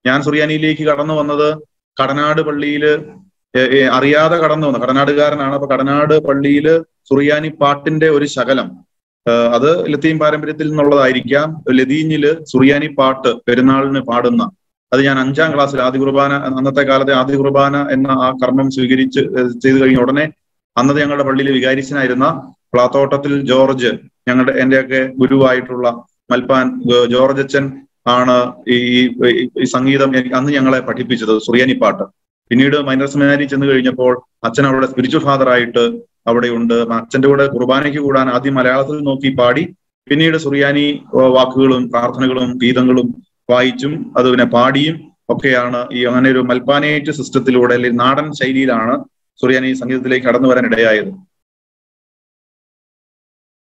ഞാൻ സുറിയാനിയിലേക്ക് കടന്നു വന്നത് കടനാട് പള്ളിയിൽ അറിയാതെ കടന്നു വന്നു കടനാടുകാരനാണ് അപ്പൊ കടനാട് പള്ളിയിൽ സുറിയാനി പാട്ടിന്റെ ഒരു ശകലം ഏഹ് അത് ലത്തീൻ പാരമ്പര്യത്തിൽ നിന്നുള്ളതായിരിക്കാം ലതീഞ്ഞില് സുറിയാനി പാട്ട് പെരുന്നാളിന് പാടുന്ന അത് ഞാൻ അഞ്ചാം ക്ലാസ്സിൽ ആദ്യ കുർബാന അന്നത്തെ കാലത്തെ ആദ്യ കുർബാന എന്ന ആ കർമ്മം സ്വീകരിച്ച് ഏഹ് ചെയ്തു കഴിഞ്ഞ ഉടനെ അന്നത് ഞങ്ങളുടെ പള്ളിയിൽ വികാരിച്ചനായിരുന്ന പ്ലാത്തോട്ടത്തിൽ ജോർജ് ഞങ്ങളുടെ എന്റെയൊക്കെ ഗുരുവായിട്ടുള്ള മൽപ്പാൻ ഏഹ് ജോർജ് അച്ഛൻ ആണ് ഈ ഈ- ഈ സംഗീതം എനിക്ക് അന്ന് ഞങ്ങളെ പഠിപ്പിച്ചത് സുറിയാനി പാട്ട് പിന്നീട് മൈനർ സെമിനാരി ചെന്ന് കഴിഞ്ഞപ്പോൾ അച്ഛൻ അവിടെ സ്പിരിച്വൽ ഫാദർ ആയിട്ട് അവിടെയുണ്ട് അച്ഛന്റെ കൂടെ കുർബാനയ്ക്ക് കൂടാൻ ആദ്യം മലയാളത്തിൽ നോക്കി പാടി പിന്നീട് സുറിയാനി ഏഹ് വാക്കുകളും പ്രാർത്ഥനകളും ഗീതങ്ങളും വായിച്ചും അത് പിന്നെ പാടിയും ഒക്കെയാണ് ഈ അങ്ങനെ ഒരു മൽപ്പാനേറ്റ് സിസ്റ്റത്തിലൂടെ അല്ലെങ്കിൽ നാടൻ ശൈലിയിലാണ് സുറിയാനി സംഗീതത്തിലേക്ക് കടന്നു വരാൻ ഇടയായത്